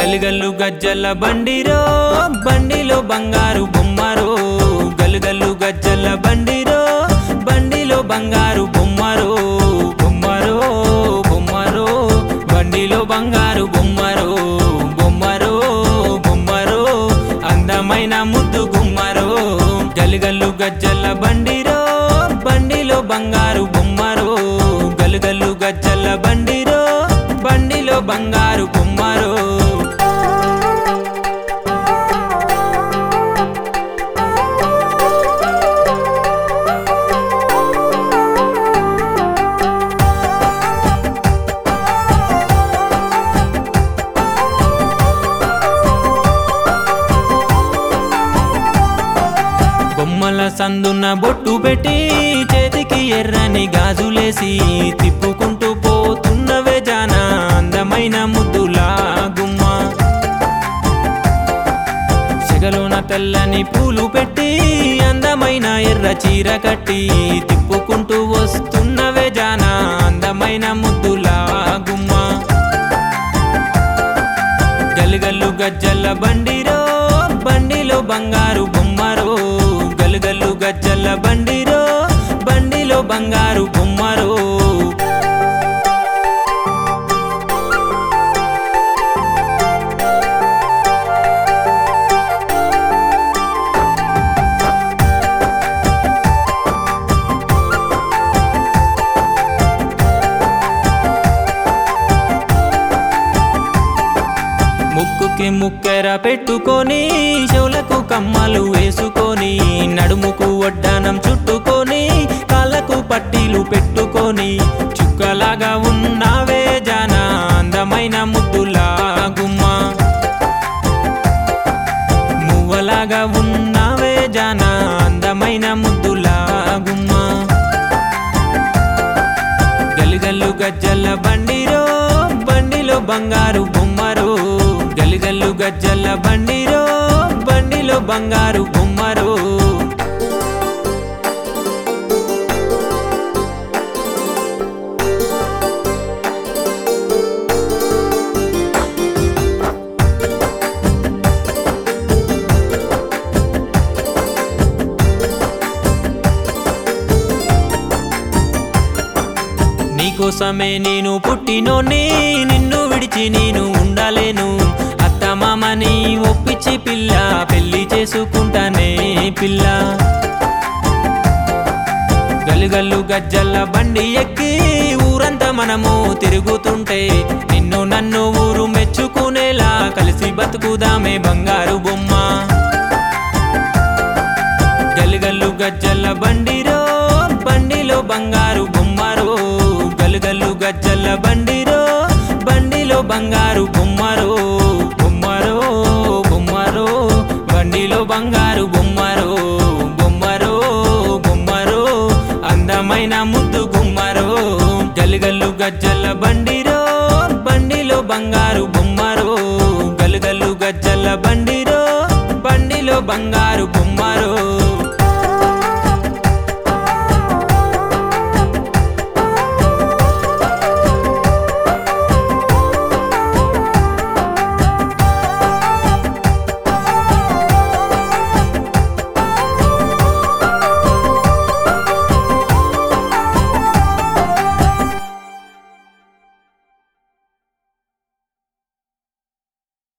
గలుగల్లు గజ్జల బండిరో బండిలో బంగారు బొమ్మరో గలుగల్లు గజ్జల బండిరో బండిలో బంగారు బొమ్మరో బొమ్మరో బొమ్మరో బండిలో బంగారు బొమ్మరో బొమ్మరో బొమ్మరో అందమైన ముద్దు గుమ్మరో గలుగల్లు గజ్జల బండిరో బండిలో బంగారు బొమ్మరో గలుగల్లు గజ్జల బండిరో బండిలో బంగారు బొమ్మరో బొమ్మల సందున్న బొట్టు పెట్టి చేతికి ఎర్రని గాజులేసి తిప్పుకుంటూ పోతున్నవే జాన అందమైన ముద్దులా గుమ్మ సెగలోన తెల్లని పూలు పెట్టి అందమైన ఎర్ర చీర కట్టి తిప్పుకుంటూ వస్తున్నవే జాన అందమైన ముద్దులా గుమ్మ గలుగల్లు గజ్జల బండిరో బండిలో బంగారు బొమ్మరో గలుగల్లు గజ్జల బండిరో బండిలో బంగారు బొమ్మరో ముక్కుకి ముక్కెర పెట్టుకొని చెవులకు కమ్మలు వేసుకొని నడుముకు వడ్డానం చుట్టుకొని కాళ్ళకు పట్టీలు పెట్టుకొని చుక్కలాగా ఉన్నావే జాన అందమైన ముద్దులా గుమ్మ మువ్వలాగా ఉన్నావే జాన అందమైన ముద్దులా గుమ్మ గలిగల్లు గజ్జల బండిరో బండిలో బంగారు బొమ్మరో గలిగల్లు గజ్జల బండిరో బండిలో బంగారు బొమ్మరో నీకోసమే నేను పుట్టినోని నిన్ను విడిచి నేను ఉండలేను అత్త మామని ఒప్పించి పిల్ల పెళ్లి చేసుకుంటానే పిల్ల గలుగల్లు గజ్జల్ల బండి ఎక్కి ఊరంతా మనము తిరుగుతుంటే నిన్ను నన్ను ఊరు మెచ్చుకునేలా కలిసి బతుకుదామే బంగారు బొమ్మ గలుగల్లు గజ్జల్ల బండిరో బండిలో బంగారు బొమ్మరో గలుగల్లు గజ్జల్ల బండిరో బండిలో బంగారు బొమ్మరో బొమ్మరో బొమ్మరో బండిలో బంగారు బొమ్మరో బొమ్మరో బొమ్మరో అందమైన ముద్దు గుమ్మరో గలుగల్లు గజ్జల్ల బండిరో బండిలో బంగారు బొమ్మరో గలుగల్లు గజ్జల్ల బండిరో బండిలో బంగారు బొమ్మరో